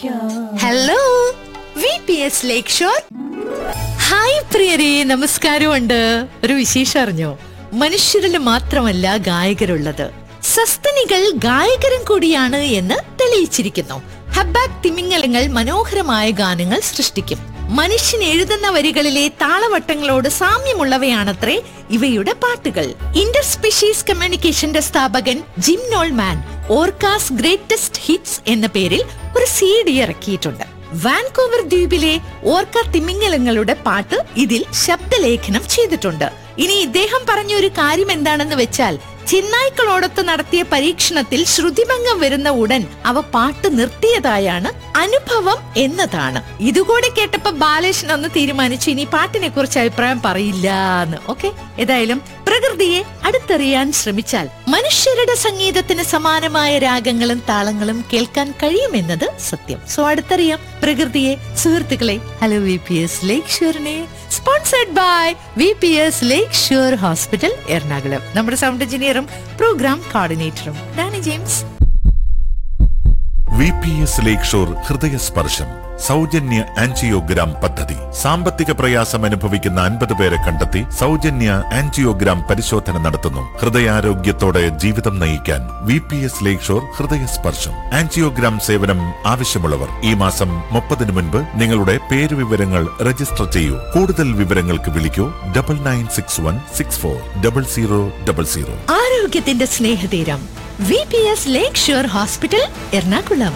Hello V P S lake shore hi പ്രിയരെ നമസ്കാരമുണ്ട് ഒരു വിശേഷം അറിഞ്ഞോ മനുഷ്യരിൽ മാത്രമല്ല ഗായകരുള്ളത് സസ്തനികൾ ഗായകരും കൂടിയാണ് എന്ന് തെളിയിച്ചിരിക്കുന്നു ഹബ്ബാക് തിമിംഗലങ്ങൾ മനോഹരമായ ഗാനങ്ങൾ സൃഷ്ടിക്കും മനുഷ്യൻ എഴുതുന്ന വരികളിലെ താളവട്ടങ്ങളോട് സാമ്യമുള്ളവയാണത്രേ ഇവയുടെ പാട്ടുകൾ ഇന്റർ സ്പെഷീസ് കമ്മ്യൂണിക്കേഷന്റെ സ്ഥാപകൻ Jim Nollman orcas greatest hits എന്ന പേരിൽ ഒരു സി ഡി ഇറക്കിയിട്ടുണ്ട് വാൻകൂവർ ദ്വീപിലെ ഓർക്ക തിമിംഗലങ്ങളുടെ പാട്ട് ഇതിൽ ശബ്ദലേഖനം ചെയ്തിട്ടുണ്ട് ഇനി ഇദ്ദേഹം പറഞ്ഞ ഒരു കാര്യം എന്താണെന്ന് വെച്ചാൽ ചിന്നായ്ക്കളോടൊത്ത് നടത്തിയ പരീക്ഷണത്തിൽ ശ്രുതിഭംഗം വരുന്ന ഉടൻ അവ പാട്ട് നിർത്തിയതായാണ് അനുഭവം എന്നതാണ് ഇതുകൂടെ കേട്ടപ്പോ ബാലേഷൻ ഒന്ന് തീരുമാനിച്ചു ഇനി പാട്ടിനെ കുറിച്ച് അഭിപ്രായം പറയില്ല എന്ന് ഓക്കെ ഏതായാലും പ്രകൃതിയെ അടുത്തറിയാൻ ശ്രമിച്ചാൽ മനുഷ്യരുടെ സംഗീതത്തിന് സമാനമായ രാഗങ്ങളും താളങ്ങളും കേൾക്കാൻ കഴിയുമെന്നത് സത്യം സോ അടുത്തറിയാം പ്രകൃതിയെ സുഹൃത്തുക്കളെ hello V P S lake ഷോറിനെ sponsored by V P S lake shore hospital Ernakulam നമ്മുടെ സൗണ്ട് എഞ്ചിനീയറും പ്രോഗ്രാം കോർഡിനേറ്ററും Danny James V P S lake shore ഹൃദയസ്പർശം സൗജന്യ ആൻജിയോഗ്രാം പദ്ധതി സാമ്പത്തിക പ്രയാസം അനുഭവിക്കുന്ന അൻപത് പേരെ കണ്ടെത്തി സൗജന്യ ആൻജിയോഗ്രാം പരിശോധന നടത്തുന്നു ഹൃദയാരോഗ്യത്തോടെ ജീവിതം നയിക്കാൻ V P S lake shore ഹൃദയസ്പർശം ആൻജിയോഗ്രാം സേവനം ആവശ്യമുള്ളവർ ഈ മാസം മുപ്പതിനു മുൻപ് നിങ്ങളുടെ പേരുവിവരങ്ങൾ രജിസ്റ്റർ ചെയ്യൂ കൂടുതൽ വിവരങ്ങൾക്ക് വിളിക്കൂ double nine six one six four double zero double zero ആരോഗ്യത്തിന്റെ സ്നേഹതീരം V P S lake shore hospital Ernakulam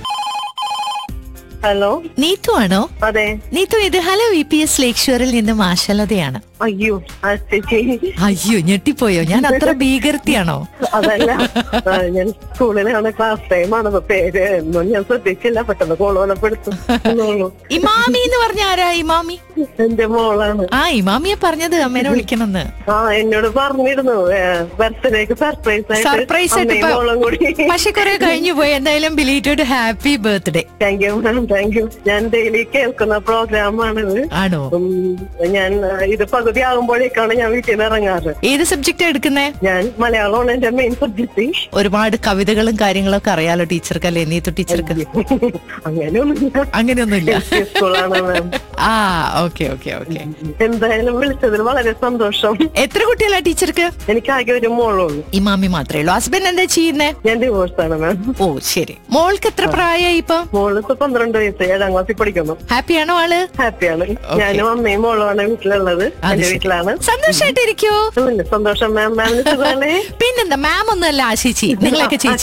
hello Neethu ആണോ അതെ നീതു ഇത് hello V P S lake ഷോറിൽ നിന്ന് മാഷലതയാണ് അയ്യോ ആ ചേച്ചി അയ്യോ ഞെട്ടിപ്പോയോ ഞാൻ അത്ര ഭീകരത്തിയാണോ അതല്ല ആ, ഞാൻ സ്കൂളിലാണ് ക്ലാസ് ടൈം ആണ് പേര് ഒന്നും ഞാൻ ശ്രദ്ധിച്ചില്ല പെട്ടെന്ന് കോളോലപ്പെടുത്തു ഇമാമി എന്ന് പറഞ്ഞ ആരാ ഇമാമി എന്റെ മോളാണ് ആ ഇമാമിയെ പറഞ്ഞത് അമ്മേനെ വിളിക്കണമെന്ന് ആ എന്നോട് പറഞ്ഞിരുന്നു ബർത്ത്ഡേക്ക് സർപ്രൈസ് ആയിട്ട് സർപ്രൈസ് ആയിട്ട് അമ്മയും മോളും കൂടി ഇപ്പൊ പക്ഷെ കുറെ കഴിഞ്ഞു പോയി എന്തായാലും belated happy birthday thank you ma'am thank you ഞാൻ ഡെയിലി കേൾക്കുന്ന പ്രോഗ്രാമാണിത് ആണോ ഉം, ഞാൻ ആ, ഇത് പകുതി ആകുമ്പോഴേക്കാണ് ഞാൻ വീട്ടിൽ നിന്ന് ഇറങ്ങാറ് ഏത് സബ്ജക്റ്റ് എടുക്കുന്നേ ഞാൻ മലയാളമാണ് എന്റെ മെയിൻ സബ്ജക്ട് ഒരുപാട് കവിതകളും കാര്യങ്ങളൊക്കെ അറിയാലോ ടീച്ചർക്ക് അല്ലേ നീത്തു ടീച്ചർക്ക് അങ്ങനെയൊന്നുമില്ല അങ്ങനെയൊന്നുമില്ല സ്കൂളാണ് മാം ആ ഓക്കെ ഓക്കെ ഓക്കെ എന്തായാലും വിളിച്ചതിൽ വളരെ സന്തോഷം എത്ര കുട്ടികളാ ടീച്ചർക്ക് എനിക്ക് ആകെ ഒരു മോളുള്ളൂ ഇമാമി മാത്രമേ ഉള്ളൂ ഹസ്ബൻഡ് എന്താ ചെയ്യുന്നേ ഞാൻ ഡിവോഴ്സ് ആണ് മാം ഓ ശരി മോൾക്ക് എത്ര പ്രായമായി ഇപ്പൊ മോള് ഇപ്പൊ പന്ത്രണ്ട് വയസ്സ് ഏഴാം ക്ലാസ്സിൽ പഠിക്കുന്നു ഹാപ്പിയാണോ ആള് ഹാപ്പിയാണ് ഞാനും അമ്മയും മോളുമാണ് വീട്ടിലുള്ളത് അത് എന്റെ ശരി. വീട്ടിലാണ് സന്തോഷായിട്ടിരിക്കോ പിന്നെ സന്തോഷം മാം മാമിന് സുഖാണേ പിന്നെന്താ മാം ഒന്നുമല്ല ആശിച്ചി നിങ്ങളൊക്കെ ചേച്ചി